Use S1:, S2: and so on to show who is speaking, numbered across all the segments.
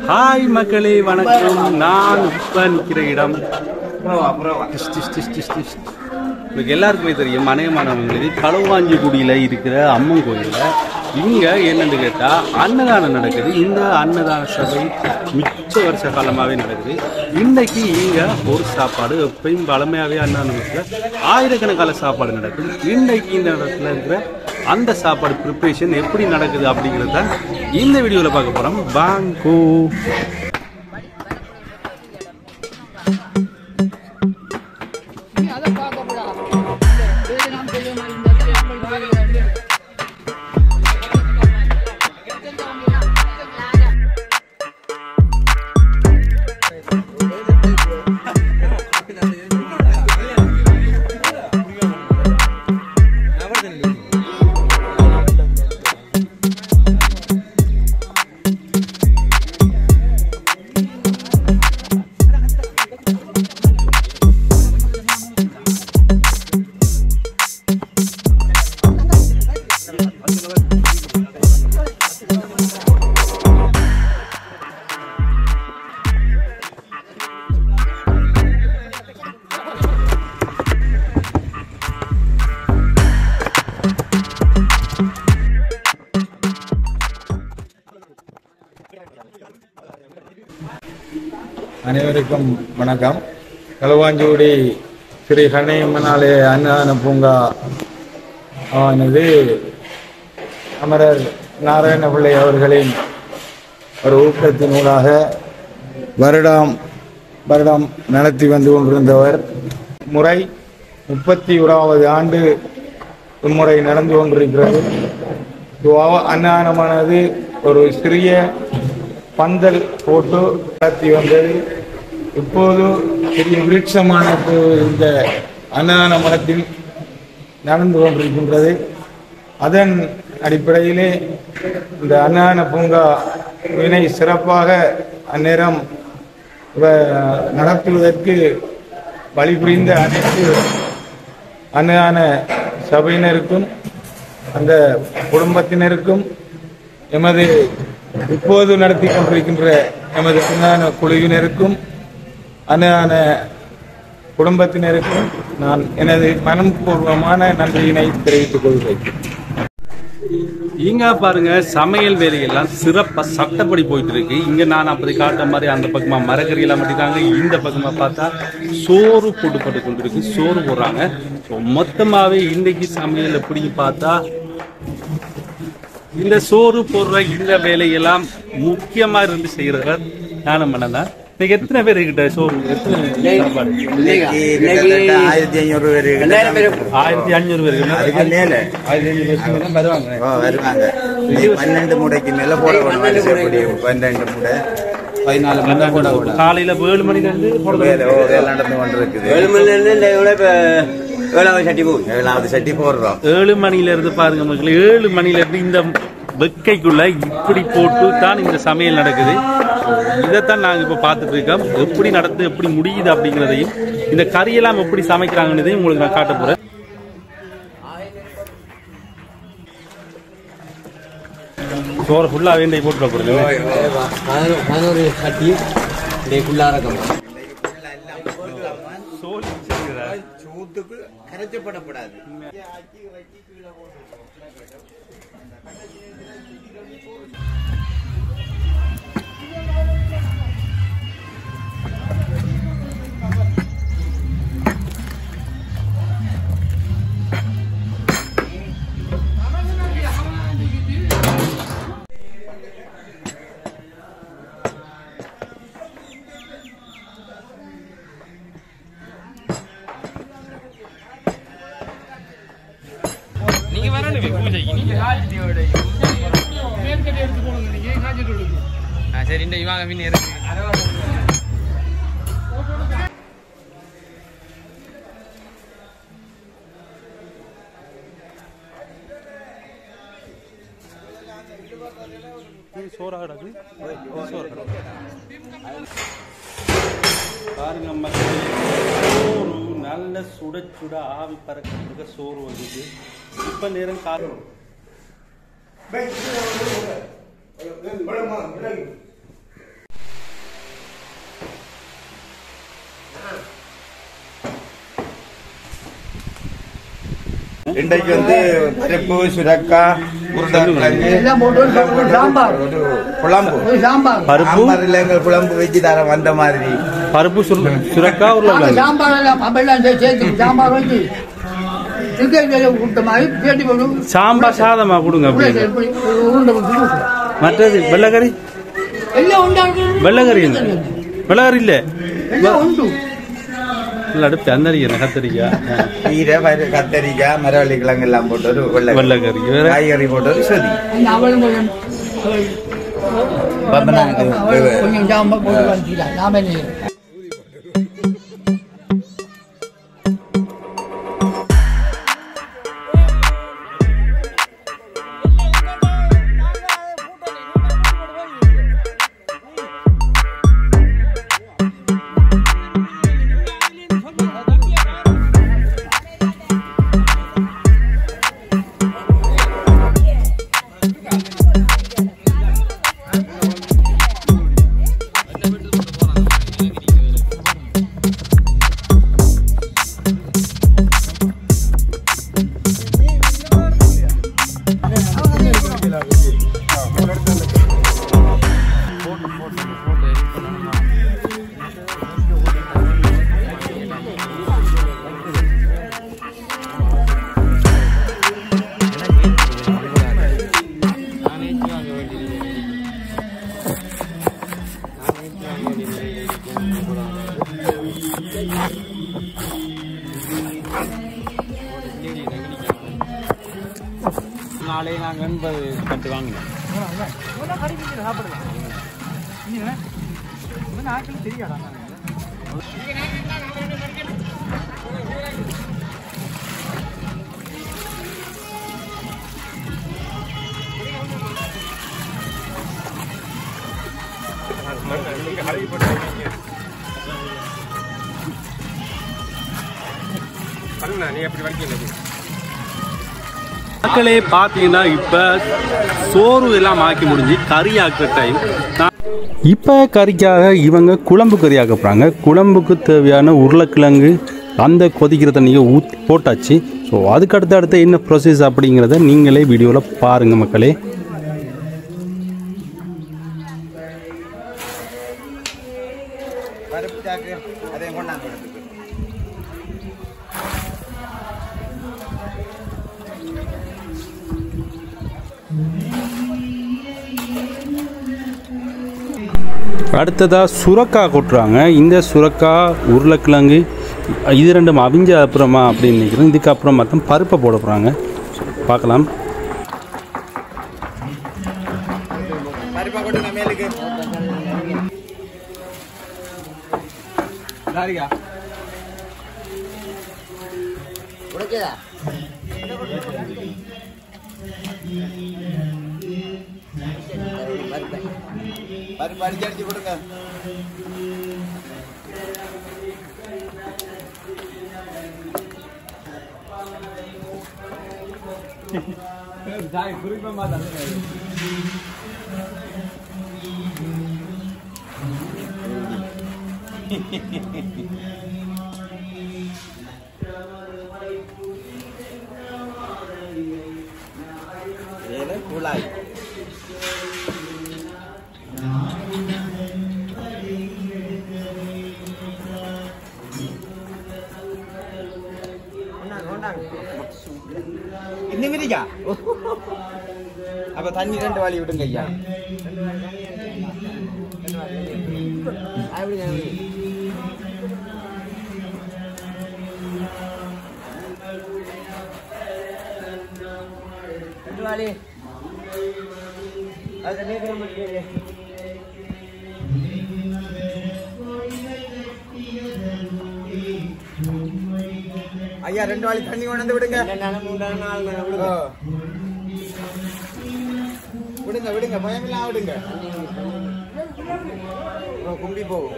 S1: Hi மக்களே வணக்கம் நான் இப்ப நிக்கிற இடம் டிஷ், டிஷ், டிஷ், டிஷ், டிஷ். உங்களுக்கு எல்லாருக்குமே தெரியும் அநேகமானவங்களுக்கு களுவாஞ்சிக்குடியில் இருக்கிற அம்மன் கோயிலில் இங்கே என்னன்னு கேட்டால் அன்னதானம் நடக்குது இந்த அன்னதான சபை மிச்ச வருஷ காலமாகவே நடக்குது இன்னைக்கு இங்கே ஒரு சாப்பாடு எப்பயும் பழமையாகவே அன்னதானத்தில் ஆயிரக்கணக்கான சாப்பாடு நடக்குது இன்னைக்கு இந்த இடத்துல இருக்கிற அந்த சாப்பாடு ப்ரிப்பரேஷன் எப்படி நடக்குது அப்படிங்கிறத தான் இந்த வீடியோவில் பார்க்க போகிறோம் பாங்கோ
S2: அதை பார்க்கப்படாது இது நாம் செய்ய மாதிரி
S3: அனைவருக்கும் வணக்கம் களுவாஞ்சூடி ஸ்ரீ கண்ணையம்மனாலய அன்னதான பூங்கா ஆனது அமரர் நாராயண பிள்ளை அவர்களின் ஒரு ஊக்கத்தினூடாக வருடம் வருடம் நடத்தி வந்து கொண்டிருந்தவர் முறை முப்பத்தி ஓராவது ஆண்டு இம்முறை நடந்து கொண்டிருக்கிறது துவா- அன்னதானமானது ஒரு சிறிய பந்தல் போட்டு நடத்தி வந்தது இப்போது பெரிய விருட்சமான பு- இந்த அன்னதான மரத்தில் நடந்து கொண்டிருக்கின்றது அதன் அடிப்படையிலே இந்த அன்னதான பூங்கா வினை சிறப்பாக அந்நேரம் வ- நடத்துவதற்கு வழிபுரிந்த அனைத்து அன்னதான சபையினருக்கும் அந்த குடும்பத்தினருக்கும் எமது இப்போது நடத்தி கொண்டிருக்கின்ற எமது அன்னதான குழுவினருக்கும் அன்னதான குடும்பத்தினருக்கும் நான் எனது மனப்பூர்வமான நன்றியினை தெரிவித்துக் கொள்கிறேன்
S1: இங்க பாருங்க சமையல் வேலையெல்லாம் சிறப்பா சட்டப்படி போயிட்டு இருக்கு இங்க நான் அப்படி காட்ட மாதிரி அந்த பக்கமா மரக்கறி எல்லாம் மாட்டிருக்காங்க இந்த பக்கமா பார்த்தா சோறு போட்டுப்பட்டு கொண்டிருக்கு சோறு போடுறாங்க So, மொத்தமாவே இன்னைக்கு சமையல் எப்படி பார்த்தா இந்த சோறு போடுற இந்த வேலையெல்லாம் முக்கியமா இருந்து செய்யறவர் ஞானம் பண்ணதான் இன்னைக்கு எத்தனை பேர் கிட்ட சோறு எத்தனை சாப்பாடு
S4: கிட்டத்தட்ட ஆயிரத்தி ஐநூறு பேர் கிட்ட
S1: ஆயிரத்தி அஞ்சூறு பேருக்கு
S4: அதுக்கு மேல
S1: ஆயிரத்தி அஞ்சூறு பேருக்கு மேல வருவாங்க
S4: ஓ, வருவாங்க இன்னைக்கு பன்னெண்டு முடைக்கு மேல போட வேணும் வரிசைப்படி பன்னெண்டு முடை பதினாலு முடை போட வேணும்
S1: காலையில ஏழு மணில இருந்து போடுறது
S4: வேலை ஓ, வேலை நடந்து கொண்டிருக்குது
S5: ஏழு மணில இருந்து இந்த இவ்வளவு இப்ப ஏழாவது சட்டி போகுது
S4: ஏழாவது சட்டி போடுறோம்
S1: ஏழு மணில இருந்து பாருங்க மக்களே ஏழு மணில இருந்து இந்த வெக்கைக்குள்ள இப்படி போட்டு தான் இந்த சமையல் நடக்குது இதைத்தான் நாங்க இப்ப பார்த்துட்டு இருக்கோம் எப்படி நடந்து எப்படி முடியுது அப்படிங்கிறதையும் இந்த கறியெல்லாம் எப்படி சமைக்கிறாங்கன்றதையும் உங்களுக்கு நான் காட்ட போறேன் சோறு ஃபுல்லா வேண்டிய போட்டு போறது
S5: பதினோரு சட்டி டேக்குள்ளார கம்பம்
S4: சூத்துக்கு கரைச்சப்படப்படாது
S2: மேற்கட்டி எடுத்து போடுங்க நீங்க காய்ச்சிட்டு விடுங்க
S5: சரி இந்த இவாங்க மீன் இருக்கு
S1: சோறா கிடக்கு சோறு கிடக்கு பாருங்க மக்களே சோறு நல்ல சுட சுட ஆவி பறக்கிறதுக்கு சோறு வந்துச்சு இப்ப நேரம் காலம்
S4: இன்றைக்கு வந்து பருப்பு சுரக்கா உருளைக்கிழங்கு
S2: எல்லாம் போட்டு ஒரு ஒரு சாம்பார்.
S4: ஒரு குழம்பு
S2: ஒரு சாம்பார்
S1: பருப்பு
S4: சாம்பார்ல எங்கள் குழம்பு வச்சு தர வந்த மாதிரி
S1: பருப்பு சுரு- சுரக்கா
S2: நாங்க
S1: உருளைக்கிழங்கு
S2: சாம்பார் எல்லாம் அப்பெல்லாம் சே- சேர்த்து சாம்பார் வச்சு சிக்கன் கொடுத்த மாதிரி பேட்டி போட்டு
S1: சாம்பார் சாதமா கொடுங்க
S2: உருளை
S1: அப்படின்னு
S2: இப்படி ஒரு உருண்டை பிடிச்சி கொடுக்கும்.
S1: மற்றது வெள்ளைக்கறி
S2: எல்லாம் உண்டாக்குறது
S1: வெள்ளைக்கறி இல்லை வெள்ளைக்கறி இல்லை
S2: எல்லாம் உண்டு
S1: இல்லை அடுப்பு அந்தரிக்கிறேன் கத்தரிக்காய்
S4: கீரை பரு கத்தரிக்காய் மரவள்ளி கிழங்கு எல்லாம் போட்டு ஒரு வெள்ளை
S1: வெள்ளைக்கறி வேற
S4: காய்கறி போட்டு ஒரு சொதி
S2: இந்த அவளும் கொஞ்சம் அவள்
S4: பப்பனாக்கு
S2: அவள் கொஞ்சம் சாம்பார் போட்டு வச்சுட்டா நாம என்ன செய்யறது?
S1: நாளை நாங்கள் எண்பது கட்டு வாங்கினோம் மக்களே பார்த்தீங்கன்னா இப்போ சோறு எல்லாம் ஆக்கி முடிஞ்சு கறி ஆக்குற டைம் இப்போ கறிக்காக இவங்க குழம்பு கறி ஆக்க போகிறாங்க குழம்புக்கு தேவையான உருளைக்கிழங்கு அந்த கொதிக்கிற தண்ணியை ஊற்றி போட்டாச்சு ஸோ அதுக்கு அடுத்து அடுத்து என்ன ப்ரொசஸ் அப்படிங்கிறத நீங்களே வீடியோவில் பாருங்கள் மக்களே
S4: பருப்பு சாக்கு அதையும் கொண்டாந்து கொடுத்துக்கு.
S1: அடுத்ததாக சுரக்கா கொட்டுறாங்க இந்த சுரக்கா உருளைக்கிழங்கு இது ரெண்டும் அவிஞ்ச அப்புறமா அப்படின்னு நினைக்கிறேன் இதுக்கப்புறம் மட்டும் பருப்பை போட போகிறாங்க பார்க்கலாம்
S4: பருப்பை கொட்டுங்க மேலுக்கு பருப்பு அடிச்சு அடிச்சு கொடுங்க ஏழு குழாய் இன்னும் இருக்கா அப்ப தண்ணி ரெண்டு வாளி விடுங்க ஐயா ரெண்டு வாளி அது நீக்கிற முடியும் ஐயா ரெண்டு வாளி தண்ணி கொண்டு வந்து விடுங்க ஓ. விடுங்க விடுங்க பயமில்லாம் விடுங்க ஓ, கும்பி போகும்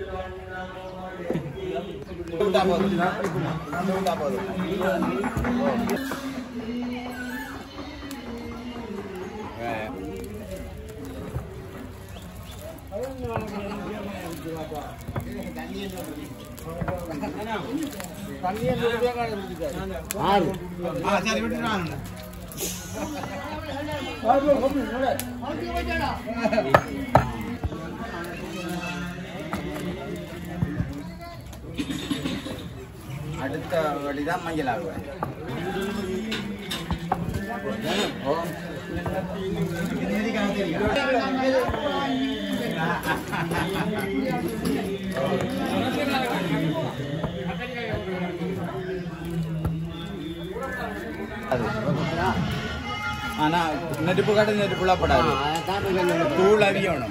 S4: விட்டா போதும் விட்டா போதும் ஓ. ஆ.
S5: ஆறு
S4: ஆ சரி விட்டுறான் அடுத்த வழிதான் மஞ்சள் ஆகுவேன் ஆனா நெருப்பு காட்டு நெருப்பு புள்ளப்படாது தூள் அவியணும்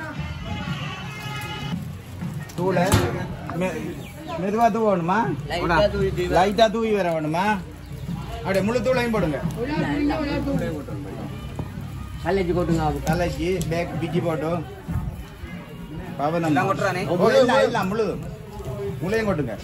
S4: தூளை மெ- மெதுவா தூவணுமா
S5: லைட்டா தூவிட்டு.
S4: லைட்டா தூவி வர வேணுமா அப்படியே முழு தூளையும் போடுங்க
S5: கல்லேஜ் கொட்டுங்க
S4: தலைக்கு பேக் பிக்கி போட்டு பவனம்
S5: எல்லாம் கொட்டுறானே?
S4: ஓ, எல்லாம் எல்லாம் முழுதும் முளையும் கொட்டுங்க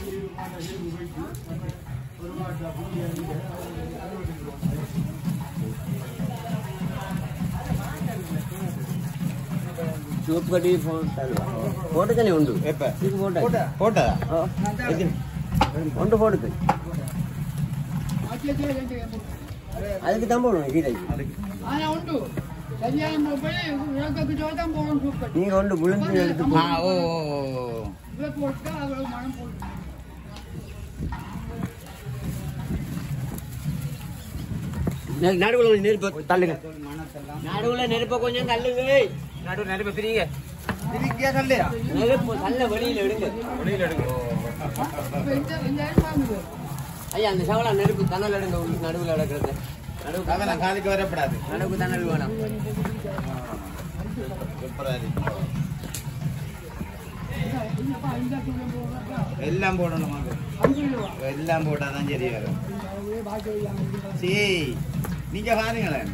S5: சூப்பு கட்டி போட்டுக்கனே உண்டு
S4: எப்ப
S5: இது போட்ட
S4: போட்டதா
S5: ஓ, ஒன்று போடுது அதுக்கு தான் போடணும் கீரைக்கு
S2: ஆனா உண்டு கல்யாணம் போய் விளக்கு தான் போகணும் சூப்பர்
S5: நீங்க ஒன்று முழுந்து எடுத்து
S4: ஆ
S5: போடுங்க.
S4: ஓ ஓ, ஓ.
S2: இதை போட்டா அவ்வளவு மனம் போடும்
S5: நெ- நடுவுல கொஞ்சம் நெருப்பு தள்ளுங்க நடுவுல நெருப்ப கொஞ்சம் தள்ளுங்க நடுவு நெருப்ப பிரிங்க
S4: இதுக்கே சொல்லியா
S5: நெருப்பு தள்ள வெளியில எடுங்க
S4: வெளியில எடுங்க
S2: இப்ப இந்த வெங்காயம் வாங்குது
S5: ஐயா அந்த சவளா நெருப்பு தணல் எடுங்க உள்ள நடுவுல எடுக்கிறது நடுவு
S4: அதெல்லாம் காதுக்கு வரப்படாது
S5: நடுவுக்கு தணல் வேணாம்
S4: சூப்பரா இருக்கு
S2: என்னப்பா இந்த தூளை போடுறப்பா
S4: எல்லாம் போடணும் வாங்க.
S2: அஞ்சு ரூபா
S4: எல்லாம் போட்டாதான் சரி வரும்
S2: பாக்கி இல்லாம
S4: சீ நீங்க பாருங்களேன்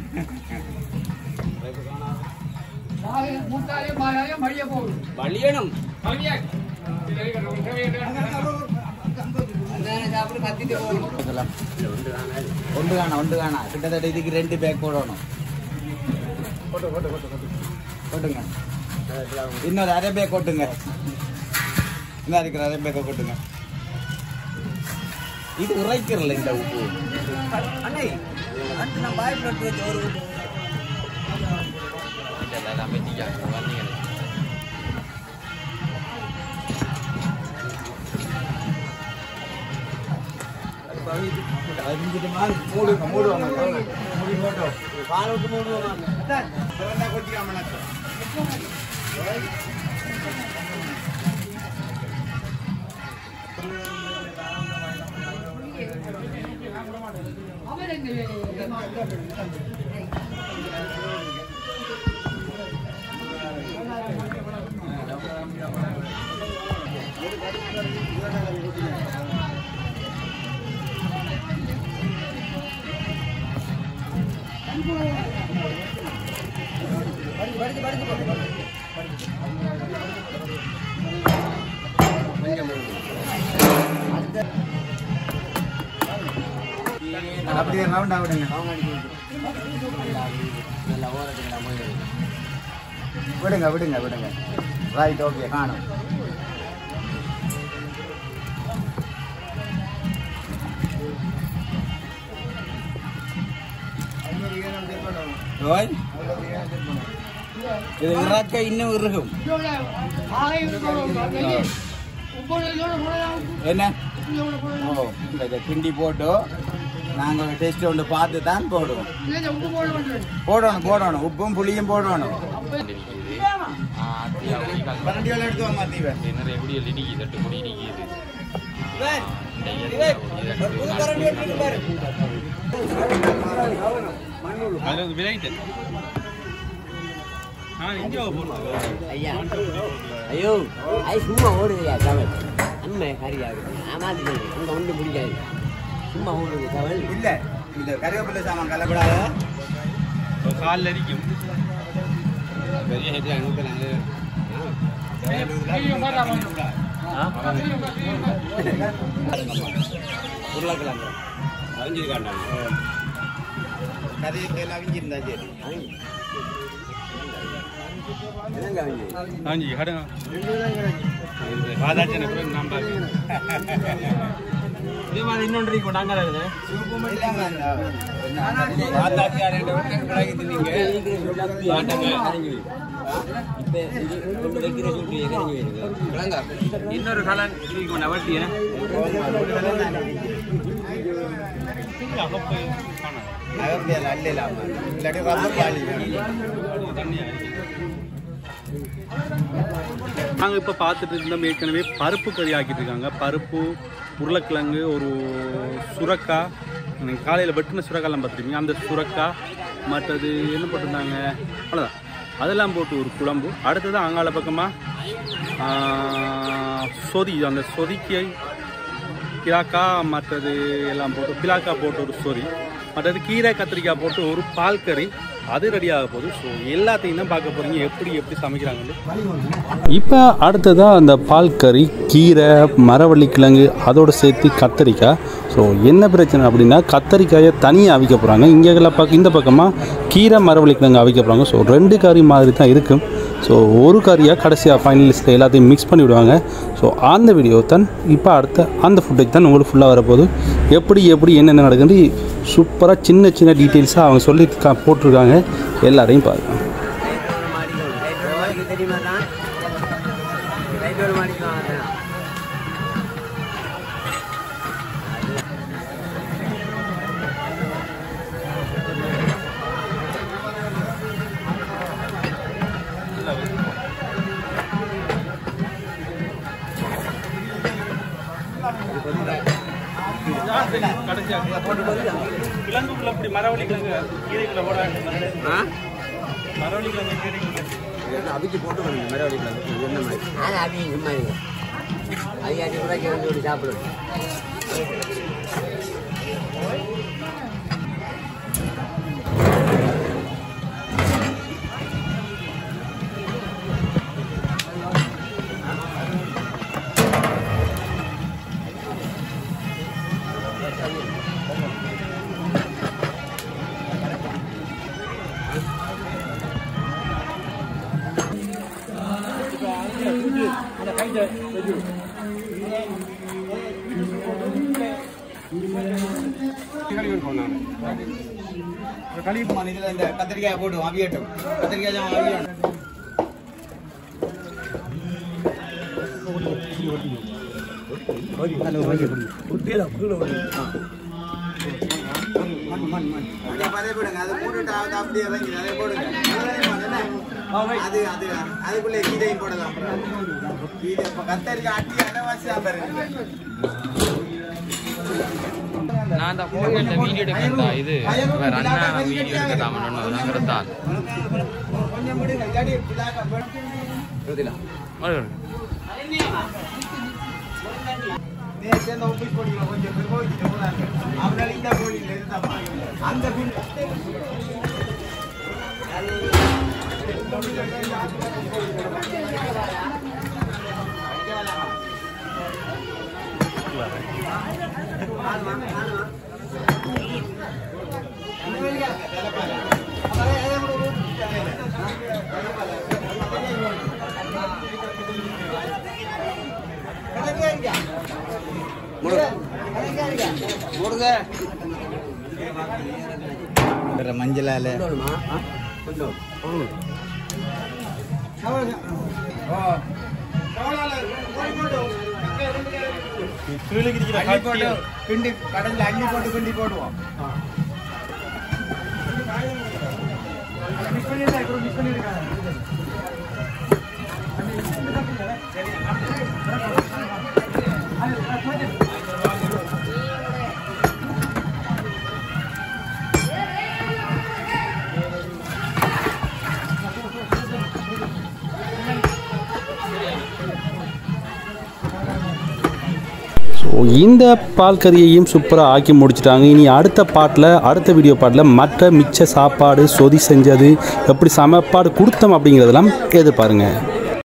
S2: முட்டாலே பாயாலே மழிய போகுது
S5: வலியணும் சாப்பிட்டு கத்திட்டு போகணும்
S4: ஒன்று காணா ஒன்று காணா கிட்டத்தட்ட இதுக்கு ரெண்டு பேக் போடணும் போட்டு போட்டு போட்டு போட்டு போட்டுங்க இன்னொரு அரை பேக் கொட்டுங்க இன்னும் இருக்கிற அரை பேக்கை கொட்டுங்க இது உரைக்கிறல இந்த உப்பு
S5: அண்ணே அண்ணே நான் பாய் போட்டு ஒரு
S4: அரிஞ்சிட்டுமா மூடுங்க மூடுவாங்க மூடி போட்டோம்
S5: பால் விட்டு மூடுவாங்க
S4: கொட்டிக்காம
S2: அவன் எங்க
S4: அப்படியே ரவுண்டா விடுங்க
S5: அவங்க அடிச்சு நல்லா ஓரத்துக்கு நான் போய்
S4: விடுங்க விடுங்க விடுங்க ரைட் ஓகே காணும் ஓய் இது இறக்க இன்னும் இறுகும்
S2: இதோட ஆகை இதோட வெளியே ஒவ்வொரு இதோட போடலாம்
S4: என்ன
S2: இதோட
S4: ஓ
S2: போடலாம்
S4: இந்த இதை கிண்டி போட்டு நாங்கள் டெஸ்ட் ஒன்று பார்த்து தான் போடுவோம்
S2: இல்லை உப்பு போட மாட்டேன்
S4: போடணும் போடணும் உப்பும் புளியும் போடணும்
S2: அப்ப
S4: பரண்டியோல எடுத்து வாமா தீவன்
S1: அதுல வந்து விளையிட்டு நான் இங்கே போடுறது
S5: ஐயா ஐயோ அது சும்மா ஓடுதுயா தவள் அம்மை ஹரியாகுது ஆமாது அங்கே ஒன்றும் பிடிக்காது சும்மா ஓடுது தவள்
S4: இல்ல இந்த கருவேப்பிலை சாமான் கலப்படாத
S1: காலில் அடிக்கும் பெரிய ஹெட்லாம் நூற்றுறாங்க
S4: உருளைக்கிழங்கு
S1: அறிஞ்சிருக்காண்டாங்க
S4: கறியை அவிஞ்சிருந்தா சரி
S1: हाँ जी हट ராதாச்சன பிறகு நான் பார்க்கிறேன்
S3: இதே மாதிரி இன்னொன்று இருக்கு நாங்கள் இருக்குது இன்னொரு கலன் இருக்கு நவட்டிய
S1: நாங்கள் இப்போ பார்த்துட்டு இருந்தோம் ஏற்கனவே பருப்பு கறி ஆக்கிட்டு இருக்காங்க பருப்பு உருளைக்கிழங்கு ஒரு சுரக்கா நீங்கள் காலையில் வெட்டின சுரக்காலாம் பார்த்துருப்பீங்க அந்த சுரக்கா மற்றது என்ன போட்டிருந்தாங்க அவ்வளோதான் அதெல்லாம் போட்டு ஒரு குழம்பு அடுத்தது அங்காள பக்கமாக சொதி அந்த சொதிக்கை கிலாக்கா மற்றது எல்லாம் போட்டு கிலாக்கா போட்டு ஒரு சொறி மற்றது கீரை கத்திரிக்காய் போட்டு ஒரு பால் கறி அது ரெடியாக போகுது ஸோ எல்லாத்தையும் தான் பார்க்க போகிறீங்க எப்படி எப்படி சமைக்கிறாங்கன்னு இப்போ அடுத்ததாக அந்த பால் கறி கீரை மரவள்ளி கிழங்கு அதோடு சேர்த்து கத்தரிக்காய் ஸோ என்ன பிரச்சனை அப்படின்னா கத்தரிக்காயை தனியாக அவிக்க போகிறாங்க இங்கே பக்கம் இந்த பக்கமாக கீரை மரவள்ளி கிழங்கு அவிக்க போகிறாங்க ஸோ ரெண்டு கறி மாதிரி தான் இருக்கும் ஸோ ஒரு கறியாக கடைசியாக ஃபைனலிஸ்ட்டில் எல்லாத்தையும் மிக்ஸ் பண்ணி விடுவாங்க ஸோ அந்த வீடியோ தான் இப்போ அடுத்த அந்த ஃபுட்டேஜ் தான் உங்களுக்கு ஃபுல்லாக வரப்போகுது எப்படி எப்படி என்னென்ன நடக்குது சூப்பராக சின்ன சின்ன டீட்டெயில்ஸாக அவங்க சொல்லி கா- போட்டிருக்காங்க எல்லாரையும் பாருங்க
S5: தெரியுமா தான் ரைட் ஒரு மாடிக்கலாம்
S1: கிழங்குக்குள்ள அப்படி மரவள்ளி கிழங்கு கீரைக்குள்ள போட மரவள்ளி கிழங்கு கீரைக்குள்ள
S4: அவிச்சு போட்டு பண்ணுங்க மரவள்ளி என்ன மாதிரி
S5: ஆனால் அது சும்மா இருக்கு அது அது கூட கிளம்பி விட்டு சாப்பிடும்
S4: இதுல இந்த கத்திரிக்காய் போட்டு அவியட்டும் கத்திரிக்காய் ஜாம் அவியட்டும் அதே போடுங்க அதை போட்டுட்டு அதை அப்படியே இறங்கி அதை போடுங்க அது அது அதுக்குள்ளே கீரையும் போடலாம் கீரை இப்ப கத்தரிக்காய் அட்டி அடவாசி பாருங்க
S3: நான் அந்த ஃபோன்ல வீடியோ எடுக்கிறதா இது வேற அண்ணா வீடியோ எடுக்கலாம்னு நாங்கிறதால்
S4: கொஞ்சம் விடுங்க இல்லாட்டி பிள்ளாக்க போட்டு நேற்று அந்த ஒப்பிச்சு போடுங்க கொஞ்சம் பேர் போயிட்டு போனாங்க அவனால இந்த கோழியில் இருந்தாப்பா அந்த பின் மஞ்சளால
S5: கொண்டுமா கொண்டு
S4: அள்ளி போட்டு கிண்டி கடல்ல அள்ளி போட்டு கிண்டி போடுவோம்
S1: ஸோ இந்த பால் கறியையும் சூப்பராக ஆக்கி முடிச்சிட்டாங்க இனி அடுத்த பாட்டில் அடுத்த வீடியோ பாட்டில் மற்ற மிச்ச சாப்பாடு சொதி செஞ்சது எப்படி சமப்பாடு கொடுத்தோம் அப்படிங்கிறதெல்லாம் எதிர்பாருங்க